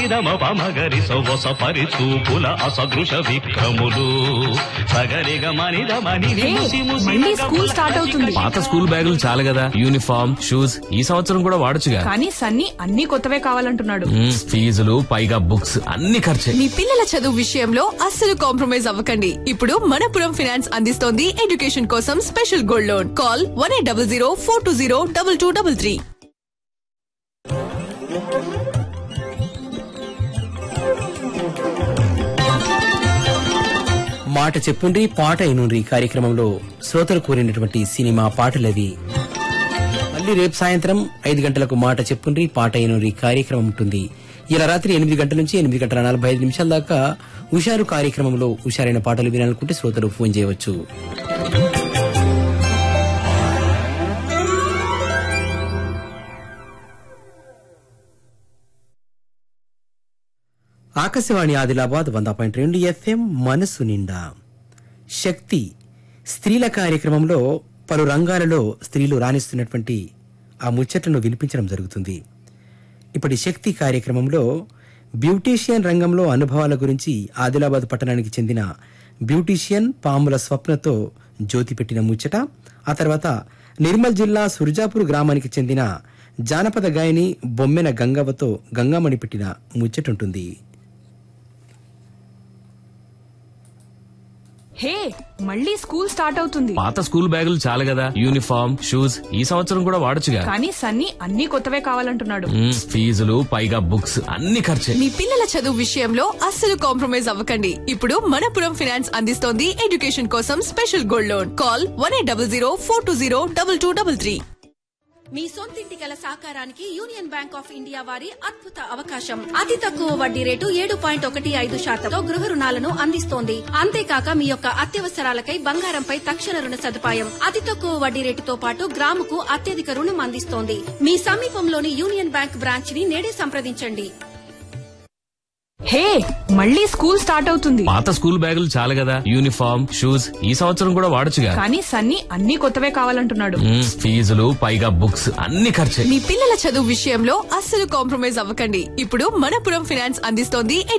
నిదమ పమగరి సొవస పరిచూపుల అసదృశ విక్రములు సగరిగ మనిద మని హే, మళ్ళీ school start అవుతుంది పాత స్కూల్ బ్యాగులు చాలు కదా యూనిఫామ్ షూస్ ఈ సంవత్సరం కూడా వాడొచ్చుగా కానీ సన్నీ అన్ని కొత్తవే కావాలంటున్నాడు మ్మ్, ఫీజులు పైగా బుక్స్ అన్ని ఖర్చే మీ పిల్లల చదువు విషయంలో అస్సలు కాంప్రమైజ్ అవ్వకండి ఇప్పుడు మనపురం ఫైనాన్స్ అందిస్తోంది ఎడ్యుకేషన్ కోసం special gold loan call one eight double zero four two zero double two double three మాట చెప్పుండ్రి పాట అయినుండ్రి కార్యక్రమంలో శ్రోతలు కోరినటువంటి సినిమా పాటలవి మళ్ళీ రేపు సాయంత్రం ఐదు గంటలకు మాట చెప్పుండ్రి పాట అయినుండ్రి కార్యక్రమం ఉంటుంది ఇలా రాత్రి ఎనిమిది గంటల నుంచి ఎనిమిది గంటల నలభై ఐదు నిమిషాల దాకా హుషారు కార్యక్రమంలో హుషారైన పాటలు వినాలనుకుంటే శ్రోతలు ఫోన్ చేయవచ్చు ఆకాశవాణి ఆదిలాబాద్ వంద పాయింట్ రెండు ఎఫ్ఎం మనసు నిండా శక్తి స్త్రీల కార్యక్రమంలో పలు రంగాలలో స్త్రీలు రాణిస్తున్నటువంటి ఆ ముచ్చట్లను వినిపించడం జరుగుతుంది ఇప్పటి శక్తి కార్యక్రమంలో బ్యూటీషియన్ రంగంలో అనుభవాల గురించి ఆదిలాబాద్ పట్టణానికి చెందిన బ్యూటీషియన్ పాముల స్వప్నతో జ్యోతి పెట్టిన ముచ్చట ఆ తర్వాత నిర్మల్ జిల్లా సుర్జాపూర్ గ్రామానికి చెందిన జానపద గాయని బొమ్మెన గంగవ్వతో గంగామణి పెట్టిన ముచ్చటుంటుంది హే మళ్ళీ స్కూల్ స్టార్ట్ అవుతుంది పాత స్కూల్ బ్యాగులు చాలు కదా యూనిఫామ్ షూస్ ఈ సంవత్సరం కూడా వాడొచ్చుగా కానీ సన్నీ అన్ని కొత్తవే కావాలంటున్నాడు మ్మ్, ఫీజులు పైగా బుక్స్ అన్ని ఖర్చే మీ పిల్లల చదువు విషయంలో అస్సలు కాంప్రమైజ్ అవ్వకండి ఇప్పుడు మనపురం ఫైనాన్స్ అందిస్తోంది ఎడ్యుకేషన్ కోసం special gold loan call one eight double zero four two zero double two double three మీ సొంతింటి కల సాకారానికి యూనియన్ బ్యాంక్ ఆఫ్ ఇండియా వారి అద్భుత అవకాశం అతి తక్కువ వడ్డీ రేటు ఏడు పాయింట్ ఒకటి ఐదు శాతంతో గృహ రుణాలను అందిస్తోంది అంతేకాక మీ యొక్క అత్యవసరాలకై బంగారంపై తక్షణ రుణ సదుపాయం అతి తక్కువ వడ్డీ రేటుతో పాటు గ్రాముకు అత్యధిక రుణం అందిస్తోంది మీ సమీపంలోని యూనియన్ బ్యాంక్ బ్రాంచ్ ని నేడే సంప్రదించండి హే మళ్ళీ స్కూల్ స్టార్ట్ అవుతుంది పాత స్కూల్ బ్యాగులు చాలు కదా యూనిఫామ్ షూస్ ఈ సంవత్సరం కూడా వాడొచ్చుగా కానీ సన్నీ అన్ని కొత్తవే కావాలంటున్నాడు మ్మ్, ఫీజులు పైగా బుక్స్ అన్ని ఖర్చే మీ పిల్లల చదువు విషయంలో అస్సలు కాంప్రమైజ్ అవ్వకండి ఇప్పుడు మనపురం ఫైనాన్స్ అందిస్తోంది